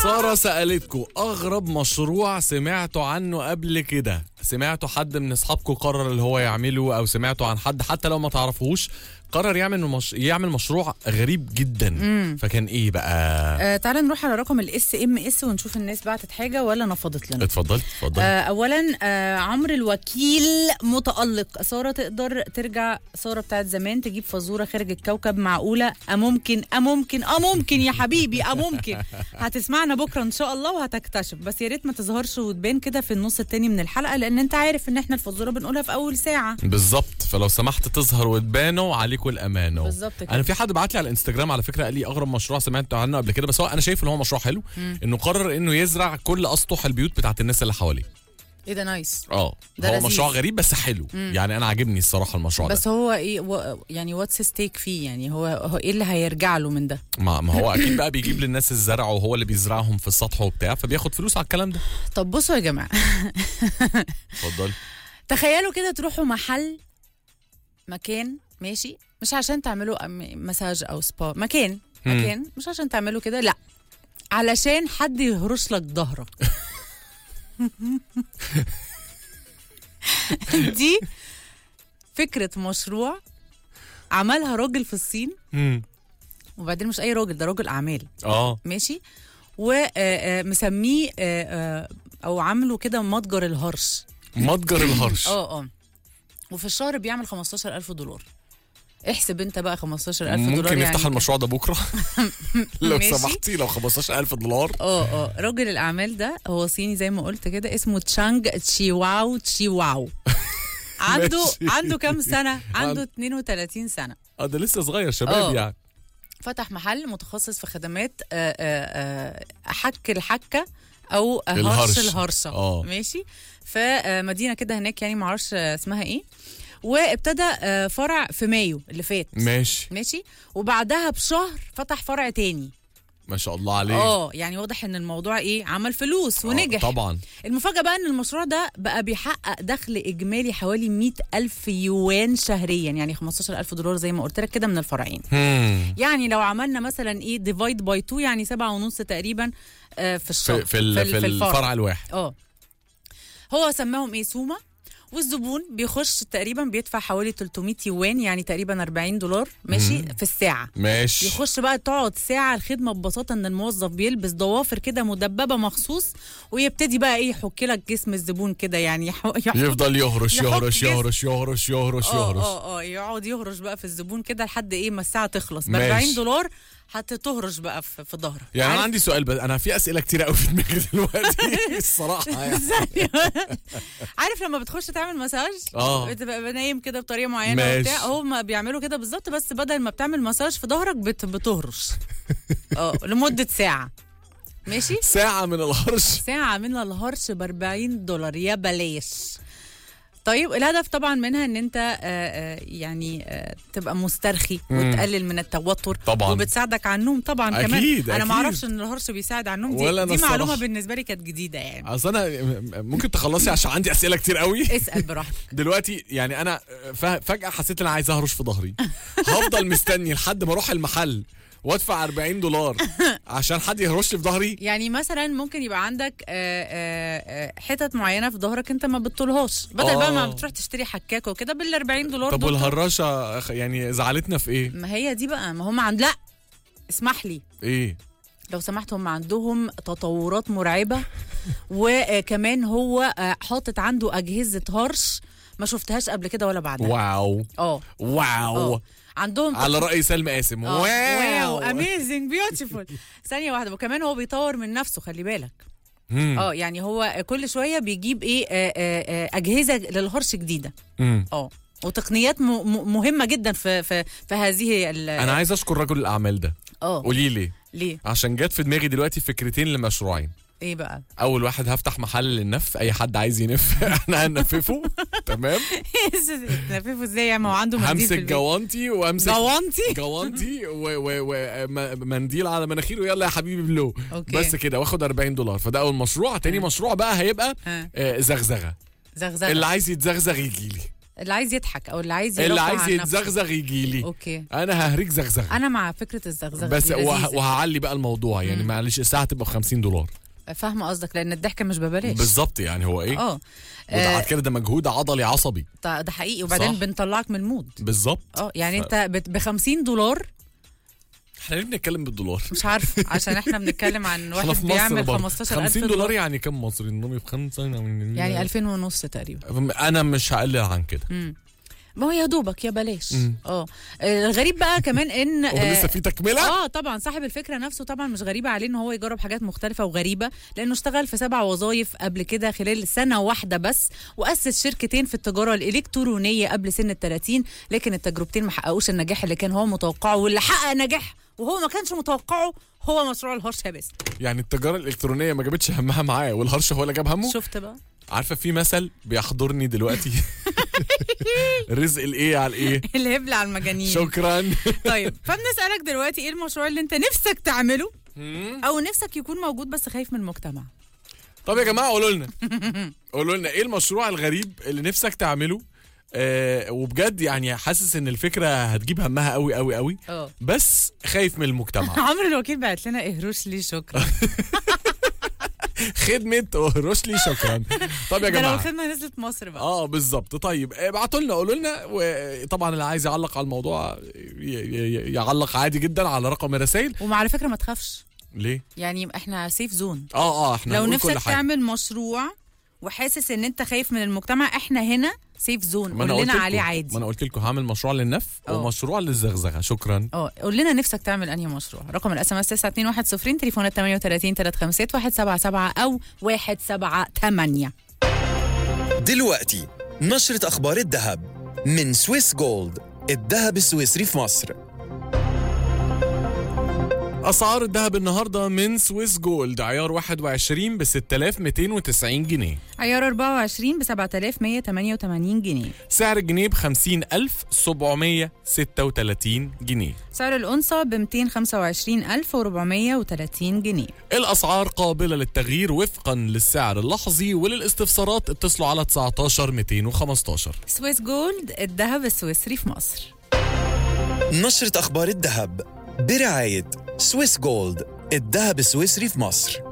سارة سألتكم أغرب مشروع سمعتوا عنه قبل كده سمعتوا حد من أصحابكم قرر اللي هو يعمله أو سمعتوا عن حد حتى لو ما تعرفوهوش قرر يعمل مش... يعمل مشروع غريب جدا فكان إيه بقى آه تعالى نروح على رقم الاس ام اس ونشوف الناس بعتت حاجه ولا نفضت لنا اتفضل اتفضل آه اولا آه عمرو الوكيل متالق ساره تقدر ترجع ساره بتاعت زمان تجيب فزوره خارج الكوكب معقوله اممكن اممكن اممكن يا حبيبي اممكن هتسمعنا بكره ان شاء الله وهتكتشف بس يا ريت ما تظهرش وتبان كده في النص التاني من الحلقه لان انت عارف ان احنا الفزوره بنقولها في اول ساعه بالظبط فلو سمحت تظهر وتبانوا عليكم الامانه بالظبط كده. انا في حد بعت لي على الانستجرام على فكره قال لي اغرب مشروع سمعت عنه قبل كده بس هو انا شايف ان هو مشروع حلو انه قرر انه يزرع كل اسطح البيوت بتاعت الناس اللي حواليه ايه ده نايس اه ده هو لذيذ. مشروع غريب بس حلو يعني انا عاجبني الصراحه المشروع بس ده هو ايه و... يعني واتس ستيك فيه يعني هو, هو ايه اللي هيرجع له من ده ما, ما هو اكيد بقى بيجيب للناس الزرع وهو اللي بيزرعهم في السطح وبتاع فبياخد فلوس على الكلام ده طب بصوا يا جماعه اتفضل تخيلوا كده تروحوا محل مكان ماشي مش عشان تعملوا أم- مساج او سبا مكان مم. مكان مش عشان تعملوا كده لا علشان حد يهرش لك ظهرك دي فكرة مشروع عملها راجل في الصين مم. وبعدين مش اي راجل ده راجل اعمال اه ماشي ومسميه او عامله كده متجر الهرش متجر الهرش اه اه وفي الشهر بيعمل 15000 دولار احسب انت بقى 15000 دولار ممكن يعني نفتح المشروع ده بكره لو ماشي. سمحتي لو 15000 دولار اه اه راجل الاعمال ده هو صيني زي ما قلت كده اسمه تشانج تشيواو تشيواو عنده ماشي. عنده كام سنه عنده عند- 32 سنه اه ده لسه صغير شباب آه. يعني فتح محل متخصص في خدمات آه، آه، آه، حك الحكه او الهرش. هرش الهرشه آه. ماشي فمدينه كده هناك يعني معرفش آه، اسمها ايه وابتدى آه، فرع في مايو اللي فات ماشي ماشي وبعدها بشهر فتح فرع تاني ما شاء الله عليه اه يعني واضح ان الموضوع ايه عمل فلوس آه، ونجح طبعا المفاجأة بقى ان المشروع ده بقى بيحقق دخل اجمالي حوالي 100 ألف يوان شهريا يعني 15 ألف دولار زي ما قلت لك كده من الفرعين هم. يعني لو عملنا مثلا ايه ديفايد باي 2 يعني سبعة ونص تقريبا آه، في الشهر في في, ال- في الفرع الواحد اه هو سماهم ايه سوما والزبون بيخش تقريبا بيدفع حوالي 300 يوان يعني تقريبا 40 دولار ماشي في الساعه ماشي يخش بقى تقعد ساعة الخدمة ببساطة ان الموظف بيلبس ضوافر كده مدببة مخصوص ويبتدي بقى ايه يحك لك جسم الزبون كده يعني يح... يح... يفضل يهرش يحط يهرش جسم. يهرش يهرش يهرش اه يهرش اه اه يقعد يهرش بقى في الزبون كده لحد ايه ما الساعة تخلص ب ماشي. 40 دولار هتهرش بقى في, في ظهرك يعني انا عارف؟ عندي سؤال بس انا في اسئله كتير قوي في دماغي دلوقتي الصراحه يعني عارف لما بتخش تعمل مساج آه. بتبقى نايم كده بطريقه معينه ماشي. وبتاع هم بيعملوا كده بالظبط بس بدل ما بتعمل مساج في ظهرك بت... بتهرش اه لمده ساعه ماشي ساعه من الهرش ساعة من الهرش ب 40 دولار يا بلاش طيب الهدف طبعا منها ان انت آه، آه، يعني آه، تبقى مسترخي وتقلل من التوتر طبعاً. وبتساعدك على النوم طبعا كمان أكيد، انا ما أكيد. اعرفش ان الهرش بيساعد على النوم دي, ولا أنا دي معلومه الصراحة. بالنسبه لي كانت جديده يعني اصل انا م- ممكن تخلصي عشان عندي اسئله كتير قوي اسال براحتك دلوقتي يعني انا ف- فجاه حسيت ان انا عايز اهرش في ظهري هفضل مستني لحد ما اروح المحل وادفع 40 دولار عشان حد يهرش لي في ظهري يعني مثلا ممكن يبقى عندك آه، آه، آه، حتت معينه في ظهرك انت ما بتطولهاش بدل بقى ما آه. بتروح تشتري حكاك وكده بال 40 دولار طب دول والهراشه أخ- يعني زعلتنا في ايه ما هي دي بقى ما هم عند لا اسمح لي ايه لو سمحت هم عندهم تطورات مرعبة وكمان هو آه، حاطط عنده أجهزة هرش ما شفتهاش قبل كده ولا بعدها واو اه واو اه عندهم على راي سلمى قاسم آه، واو واو اميزنج بيوتيفول ثانية واحدة وكمان هو بيطور من نفسه خلي بالك مم. اه يعني هو كل شوية بيجيب ايه آه، آه، آه، أجهزة للهرش جديدة مم. اه وتقنيات م- م- مهمة جدا في في في هذه ال- انا عايز اشكر رجل الاعمال ده اه قولي لي ليه عشان جت في دماغي دلوقتي فكرتين لمشروعين ايه بقى اول واحد هفتح محل للنف اي حد عايز ينف احنا هننففه تمام تنففه ازاي يعني ما هو عنده منديل في همسك البيت جوانتي وامسك جوانتي جوانتي ومنديل على مناخيره ويلا يا حبيبي بلو أوكي. بس كده واخد 40 دولار فده اول مشروع تاني آه. مشروع بقى هيبقى آه. آه، زغزغه زغزغه اللي عايز يتزغزغ يجي لي اللي عايز يضحك او اللي عايز اللي يرفه عايز عن نفسه. يتزغزغ يجي لي اوكي انا ههريك زغزغه انا مع فكره الزغزغه بس دي وه... لذيذة. وهعلي بقى الموضوع يعني معلش الساعه تبقى ب 50 دولار فاهمه قصدك لان الضحك مش ببلاش بالظبط يعني هو ايه اه وده آه، على كده ده مجهود عضلي عصبي ده ده حقيقي وبعدين صح. بنطلعك من المود بالظبط اه يعني ف- انت ب 50 دولار احنا ليه بنتكلم بالدولار مش عارف عشان احنا بنتكلم عن احنا واحد في مصر بيعمل برضه 15000 50 دولار يعني كام مصري نضرب في خمسة يعني 2000 ونص تقريبا انا مش هقلل عن كده ما هو يا دوبك يا بلاش مم. اه آه، الغريب بقى كمان ان هو لسه في تكمله اه طبعا صاحب الفكره نفسه طبعا مش غريبه عليه ان هو يجرب حاجات مختلفه وغريبه لانه اشتغل في سبع وظائف قبل كده خلال سنه واحده بس واسس شركتين في التجاره الالكترونيه قبل سن ال 30 لكن التجربتين ما حققوش النجاح اللي كان هو متوقعه واللي حقق نجاح وهو ما كانش متوقعه هو مشروع الهرش بس يعني التجاره الالكترونيه ما جابتش همها معاه والهرش هو اللي جاب همه شفت بقى عارفه في مثل بيحضرني دلوقتي رزق الايه على الايه الهبل على المجانين شكرا طيب فبنسالك دلوقتي ايه المشروع اللي انت نفسك تعمله او نفسك يكون موجود بس خايف من المجتمع طب يا جماعه قولوا لنا قولوا لنا ايه المشروع الغريب اللي نفسك تعمله آه وبجد يعني حاسس ان الفكره هتجيب همها قوي قوي قوي اه بس خايف من المجتمع عمرو الوكيل بعت لنا اهروش لي شكرا خدمه رشلي شكرا طب يا ده لو جماعه الخدمه نزلت مصر بقى اه بالظبط طيب ابعتوا لنا قولوا لنا وطبعا اللي عايز يعلق على الموضوع ي- ي- يعلق عادي جدا على رقم الرسائل وعلى فكره ما تخافش ليه يعني احنا سيف زون اه اه احنا لو هنقول كل نفسك حاجة. تعمل مشروع وحاسس ان انت خايف من المجتمع احنا هنا سيف زون ما انا قول قلت لنا لكم عليه ما عادي انا قلت لكم هعمل مشروع للنف اه. ومشروع للزغزغه شكرا اه قول لنا نفسك تعمل انهي مشروع رقم الاس ام اس 921 تليفونات 38 356 177 او 178 دلوقتي نشرة أخبار الذهب من سويس جولد الذهب السويسري في مصر اسعار الذهب النهارده من سويس جولد عيار 21 ب 6290 جنيه عيار 24 ب 7188 جنيه سعر الجنيه ب 50736 جنيه سعر الأنصة ب 225430 جنيه الاسعار قابله للتغيير وفقا للسعر اللحظي وللاستفسارات اتصلوا على 19 215 سويس جولد الذهب السويسري في مصر نشرة أخبار الذهب برعاية سويس جولد الذهب السويسري في مصر